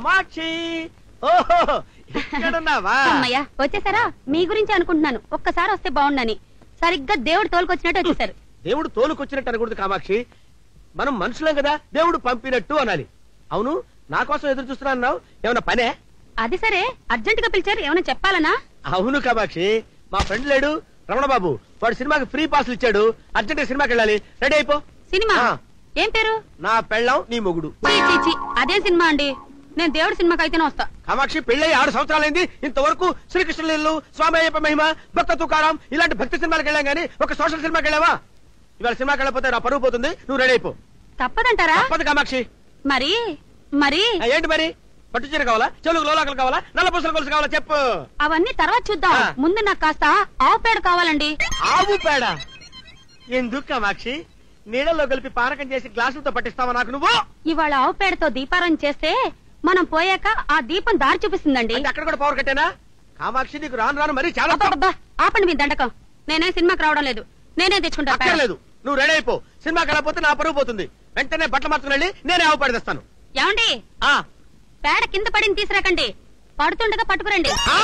కామాక్షి ఓహో ఇక్కడున్నావా అమ్మయ్యా వచ్చేసారా మీ గురించి అనుకుంటున్నాను ఒక్కసారి వస్తే బాగుండని సరిగ్గా దేవుడు తోలుకొచ్చినట్టు వచ్చేసారు దేవుడు తోలుకొచ్చినట్టు అనకూడదు కామాక్షి మనం మనుషులం కదా దేవుడు పంపినట్టు అనాలి అవును నా కోసం ఎదురు చూస్తున్నా అన్నావు ఏమన్నా పనే అది సరే అర్జెంట్ గా పిలిచారు ఏమైనా చెప్పాలనా అవును కామాక్షి మా ఫ్రెండ్ లేడు రమణ బాబు వాడు సినిమాకి ఫ్రీ పాస్లు ఇచ్చాడు అర్జెంట్ సినిమాకి వెళ్ళాలి రెడీ అయిపో సినిమా ఆ. ఏం పేరు నా పెళ్ళం నీ మొగుడు చీ, చీ, చీ. అదే సినిమా అండి నేను దేవుడి సినిమాకి అయితేనే వస్తా కామాక్షి పెళ్ళై ఆరు సంవత్సరాలైంది ఇంతవరకు శ్రీకృష్ణ లీలలు స్వామి అయ్యప్ప మహిమ భక్త తుకారం ఇలాంటి భక్తి సినిమాలకు వెళ్ళాం గానీ ఒక సోషల్ సినిమాకి వెళ్ళావా ఇవాళ సినిమాకి వెళ్ళకపోతే నా పరువు పోతుంది నువ్వు రెడీ అయిపో తప్పదంటారా తప్పదు కామాక్షి మరి మరి ఆ, ఏంటి మరి పట్టు చీర కావాలా చెవులకు లోలాకలు కావాలా నల్ల పూసల గొలుసు కావాలా చెప్పు అవన్నీ తర్వాత చూద్దాం ఆ. ముందు నాకు కాస్త ఆవు పేడ కావాలండి ఆవు పేడ ఎందుకు కామాక్షి నీళ్ళలో కలిపి పానకం చేసి గ్లాసులతో పట్టిస్తావా నాకు నువ్వు ఇవాళ ఆవు పేడతో దీపారం చేస్తే మనం పోయాక ఆ దీపం దారి చూపిస్తుందండి అంటే అక్కడ కూడా పవర్ కట్టేనా కామాక్షి నీకు రాను రాను మరి చాలా అబ్బబ్బబ్బా, ఆపండి మీ దండకం నేనే సినిమాకి రావడం లేదు నేనే తెచ్చుకుంటా పేడ. అక్కర్లేదు నువ్వు రెడీ అయిపో సినిమాకి వెళ్ళకపోతే నా పరువు పోతుంది వెంటనే బట్టలు మార్చుకుని వెళ్ళి నేనే ఆవు పేడ తెస్తాను ఏమండి ఆ పేడ కింద పడింది తీసుకురాకండి పడుతుండగా పట్టుకురండి ఆ?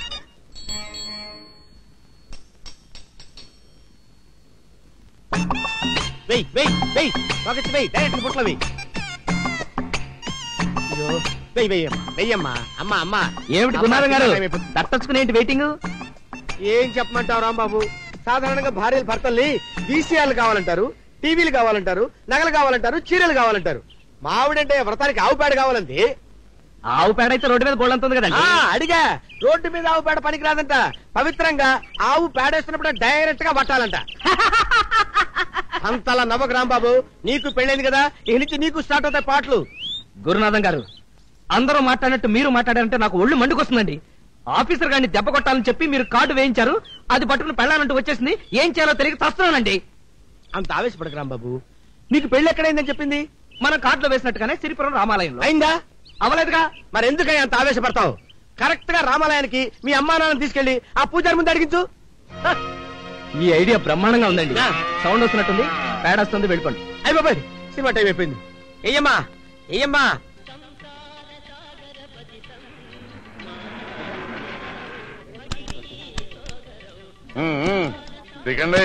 వెయ్ వెయ్ వెయ్ పాకెట్స్ వెయ్ డైరెక్ట్ బుట్ల వెయ్ అయ్యో వెయ్ వెయ్యమ్మా వెయ్యమ్మా అమ్మా అమ్మా ఏమిటి గున్నారం గారు దట్టచ్చుకుని ఏంటి వెయిటింగ్ ఏం చెప్పమంటావు రాంబాబు సాధారణంగా భార్యలు భర్తల్ని వీసీఆర్లు కావాలంటారు టీవీలు కావాలంటారు నగలు కావాలంటారు చీరలు కావాలంటారు మావిడంటే వ్రతానికి ఆవు పేడ కావాలంది ఆవు పేడ అయితే రోడ్డు మీద గోళ్ళంత ఉంది కదండి ఆ అడిగా రోడ్డు మీద ఆవు పేడ పనికి రాదంట పవిత్రంగా ఆవు పేడేస్తున్నప్పుడు డైరెక్ట్ గా పట్టాలంట అంతలా నవ్వకు రాంబాబు నీకు పెళ్ళైంది కదా ఈ నుంచి నీకు స్టార్ట్ అవుతాయి పాటలు గురునాథం గారు అందరూ మాట్లాడినట్టు మీరు మాట్లాడారంటే నాకు ఒళ్ళు మండుకొస్తుందండి ఆఫీసర్ గారిని దెబ్బ కొట్టాలని చెప్పి మీరు కార్డు వేయించారు అది పట్టుకుని పెళ్ళాలంటూ వచ్చేసింది ఏం చేయాలో తెలియక చస్తున్నానండి అంత ఆవేశపడకు రాంబాబు నీకు పెళ్లి ఎక్కడైందని చెప్పింది మనం కార్డులో వేసినట్టుగానే సిరిపురం రామాలయంలో అయిందా అవలేదుగా మరి ఎందుకని అంత ఆవేశపడతావు కరెక్ట్ గా రామాలయానికి మీ అమ్మా నాన్న తీసుకెళ్లి ఆ పూజారి ముందు అడిగించు హ, ఈ ఐడియా బ్రహ్మాండంగా ఉందండి ఆ. సౌండ్ వస్తున్నట్టుంది పేడ వస్తుంది వెళ్ళిపోండి అయ్య బాబాయ్ సినిమా టైం అయిపోయింది ఏయమ్మా ఏయమ్మా దిగండి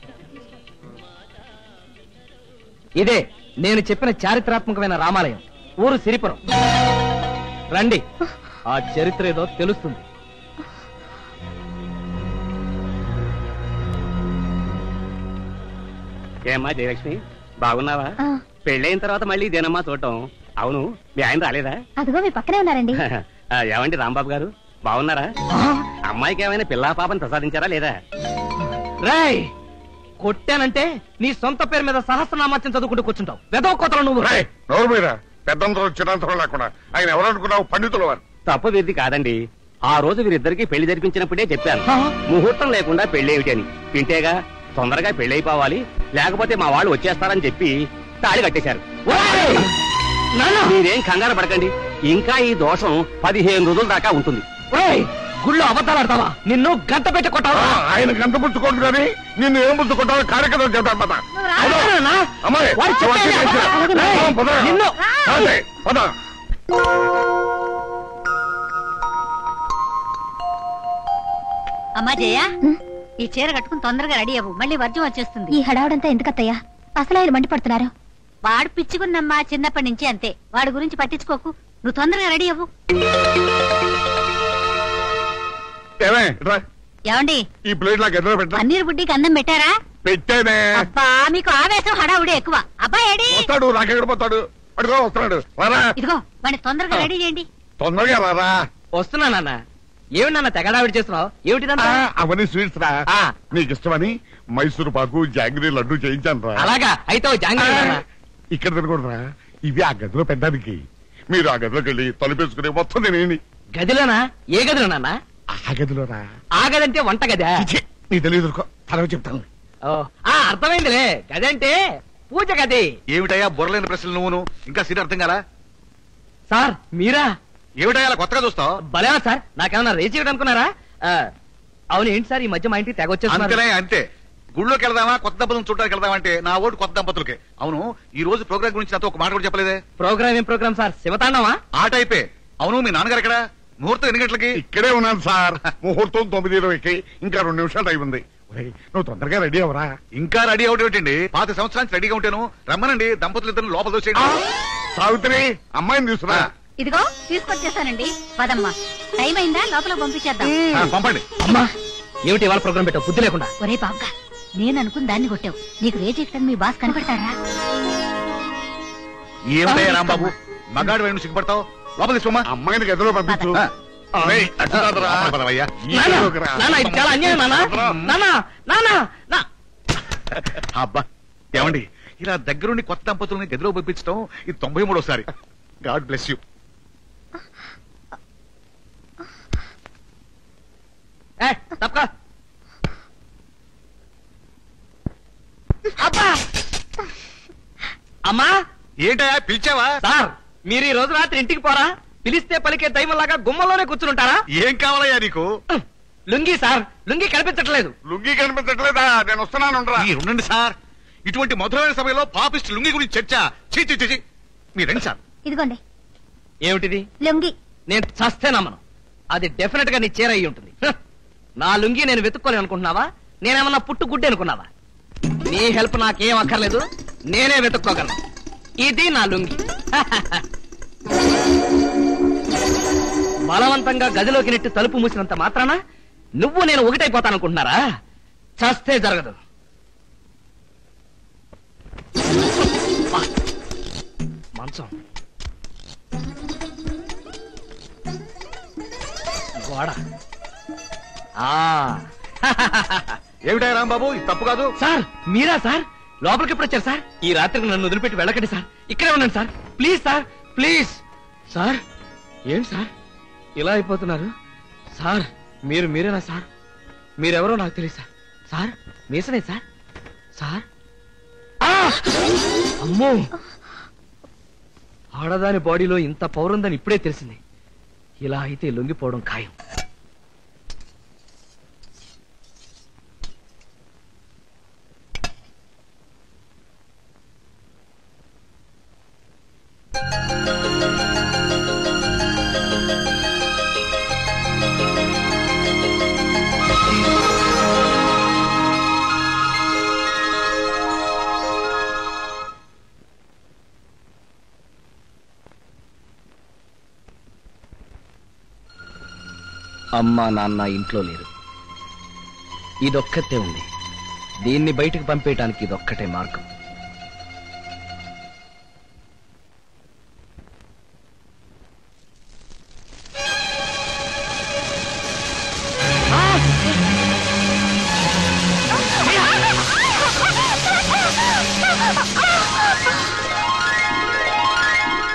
ఇదే నేను చెప్పిన చారిత్రాత్మకమైన రామాలయం ఊరు సిరిపురం రండి ఆ చరిత్ర ఏదో తెలుస్తుంది ఏమ్మా జయలక్ష్మి బాగున్నావా పెళ్ళైన తర్వాత మళ్ళీ ఇదేనమ్మా చూడటం అవును మీ ఆయన రాలేదా అదిగో మీ పక్కనే ఉన్నారండి ఆ, ఏమండి రాంబాబు గారు బాగున్నారా అమ్మాయికి ఏమైనా పిల్లా పాపని ప్రసాదించారా లేదా రాయ్ కొట్టానంటే నీ సొంత పేరు మీద సహస్రనామాత్యం చదువుకుంటూ కూర్చుంటావు వెదవ కోతలు నువ్వు రేయ్, నోరు మీద పెద్దంతరం చిన్నంతరం లేకుండా ఆయన ఎవరనుకున్నావు పండితుల వారు తప్పు వీరిది కాదండి ఆ రోజు వీరిద్దరికి పెళ్లి జరిపించినప్పుడే చెప్పాను ఆ? ముహూర్తం లేకుండా పెళ్లి ఏమిటని వింటేగా తొందరగా పెళ్లి అయిపోవాలి లేకపోతే మా వాళ్ళు వచ్చేస్తారని చెప్పి తాళి కట్టేశారు ఓయ్! నాన్న! మీరేం కంగారు పడకండి ఇంకా ఈ దోషం పదిహేను రోజుల దాకా ఉంటుంది ఓయ్! గుళ్ళో అబద్ధాలు ఆడతావా నిన్ను గంట పెట్టి కొట్టావా ఆయన గంట పుచ్చుకోండి కానీ నిన్ను ఏం పుచ్చుకుంటావు కార్యక్రమం చెప్తాను పద రాజానా? అమ్మాయి వాడు చెప్పేది వచ్చి అబద్ధం. చేయించు. రేయ్, ఆ, పద. నిన్ను అదే, పద అమ్మా జయ ఈ చీర కట్టుకుని తొందరగా రెడీ అవ్వు మళ్ళీ వర్జం వచ్చేస్తుంది ఈ హడావుడంతా ఎందుకత్తయ్యా అసలు ఆయన మండిపడుతున్నారు వాడు పిచ్చుకున్నమ్మా చిన్నప్పటి నుంచి అంతే వాడి గురించి పట్టించుకోకు నువ్వు తొందరగా రెడీ అవ్వు ఏమే రా ఏమండి ఈ ప్లేట్ నాకు ఎదురు పెట్టా పన్నీర్ బుడ్డికి అన్నం పెట్టారా పెట్టేనే అబ్బా మీకు ఆవేశం హడావుడి ఎక్కువ అబ్బా ఏడి వస్తాడు నాకెక్కడ పోతాడు అడుగో వస్తున్నాడు రారా ఇదిగో వాడిని తొందరగా రెడీ చేయండి తొందరగా రారా వస్తున్నా నాన్న ఏమిటి నాన్న తెగడావిడి చేస్తున్నావు ఏమిటిదంతా ఆ, అవన్నీ స్వీట్స్ రా ఆ. నీకు ఇష్టమని మైసూరు పాకు జాంగ్రీ లడ్డు చేయించాను రా అలాగా అయితే ఓ జాంగ్రీ నాన్న. ఇక్కడ తినకూడదురా ఇవి ఆ గదిలో పెట్టడానికి మీరు ఆ గదిలోకి వెళ్ళి తలుపేసుకుని మొత్తం తినేయండి గదిలోనా ఏ గదిలో నాన్న ఆ గదిలోరా ఆ గదంటే వంట గదా చిచి, నీ తెలియదు తర్వాత చెప్తాను ఓ, ఆ అర్థమైందిలే గదంటే పూజ గది ఏమిటయ్యా బుర్రలేని ప్రశ్నలు నువ్వును ఇంకా సీట్ అర్థం కదా సార్ మీరా ఏమిటయ్యా అలా కొత్తగా చూస్తావు భలేవా సార్ నాకేమన్నా రేచి ఇవ్వడం అనుకున్నారా ఆ, అవును ఏంటి సార్ ఈ మధ్య మా ఇంటికి తెగ అంతేనే వచ్చేస్తున్నారు అంతే గుళ్ళోకి వెళ్దామా కొత్త దంపతులను చూడడానికి వెళ్దామా అంటే నా ఓటు కొత్త దంపతులకే అవును ఈ రోజు ప్రోగ్రామ్ గురించి నాతో ఒక మాట కూడా చెప్పలేదే ప్రోగ్రామ్ ఏం ప్రోగ్రామ్ సార్ శివతాండవా ఆ టైపే అవును మీ నాన్నగారు ఎక్కడ ముహూర్తం ఎన్ని గంటలకి ఇక్కడే ఉన్నాను సార్ ముహూర్తం తొమ్మిది ఇరవైకి ఇంకా రెండు నిమిషాలు టైం ఉంది ఒరేయ్, నువ్వు తొందరగా రెడీ అవరా ఇంకా రెడీ అవుట్ ఏంటండి పాత సంవత్సరానికి రెడీగా ఉంటాను రమ్మనండి దంపతులు ఇద్దరు లోపల దోసేయండి సావిత్రి అమ్మాయిని తీసుకురా ఇదిగో తీసుకొచ్చేసానండి పదమ్మా టైం అయిందా లోపల పంపించేద్దాం ఆ, పంపండి అమ్మా ఏమిటి ఇవాళ ప్రోగ్రామ్ పెట్టావు బుద్ధి లేకుండా ఒరే బాబుగా నేను అనుకుని దాన్ని కొట్టావు నీకు రేజ్ ఎక్కడని మీ బాస్ కనపడతారా ఏమిటయ్యా రాంబాబు మగాడు వైపు సిగ్గుపడతావు లోపల తీసుకోమా అమ్మాయిని గదిలో పంపించు ఆ. ఒరేయ్, అటు కాదురా. లోపల పదవయ్యా. ఈ నాన్న, గదిలోకి రా. నాన్న, ఇది చాలా అన్యాయం నాన్న నాన్న నాన్న నా అబ్బా ఏమండి ఇలా దగ్గరుండి కొత్త దంపతుల్ని గదిలో పంపించడం ఇది తొంభై మూడోసారి గాడ్ బ్లెస్ యూ ఏ, తప్పకా అబ్బా అమ్మా ఏంటయ్యా పిలిచావా సార్ మీరు ఈ రోజు రాత్రి ఇంటికి పోరా పిలిస్తే పలికే దైవంలాగా గుమ్మలోనే కూర్చుంటారా ఏం కావాలయ్యా నీకు లుంగి సార్ లుంగి కనిపించట్లేదు లుంగీ కనిపించట్లేదా నేను వస్తున్నాను ఉండరా. మీరు ఉండండి సార్ ఇటువంటి మధురమైన సమయంలో పాపిస్ట్ లుంగి గురించి చర్చ చీ చీ చీ, చీ మీరు రండి సార్ ఇదిగోండి ఏమిటిది లొంగి నేను చస్తే నమ్మను అది డెఫినెట్ గా నీ చీర అయి ఉంటుంది హ! నా లుంగి నేను వెతుక్కోలేను అనుకుంటున్నావా నేనేమన్నా పుట్టు గుడ్డి అనుకున్నావా నీ హెల్ప్ నాకేం అక్కర్లేదు నేనే వెతుక్కోగలను ఇది నా లుంగి బలవంతంగా గదిలోకి నెట్టి తలుపు మూసినంత మాత్రాన నువ్వు నేను ఒకటైపోతాననుకుంటున్నారా చస్తే జరగదు మంచం గోడ ఆ ఏమిటయ్యా రాంబాబు ఇది తప్పు కాదు సార్ మీరా సార్ లోపలికి ఎప్పుడు వచ్చారు సార్ ఈ రాత్రికి నన్ను వదిలిపెట్టి వెళ్ళకండి సార్ ఇక్కడే ఉండండి sir please sir please sir ఏంటి సార్ ఇలా అయిపోతున్నారు సార్ మీరు మీరేనా సార్ మీరెవరో నాకు తెలియదు సార్ సార్ మీసనే సార్ సార్ ఆ! అమ్మో ఆడదాని బాడీలో ఇంత పౌరుందని ఇప్పుడే తెలిసింది ఇలా అయితే లొంగిపోవడం ఖాయం అమ్మా నాన్న ఇంట్లో లేరు ఇదొక్కతే ఉంది దీన్ని బయటకు పంపేయటానికి ఇదొక్కటే మార్గం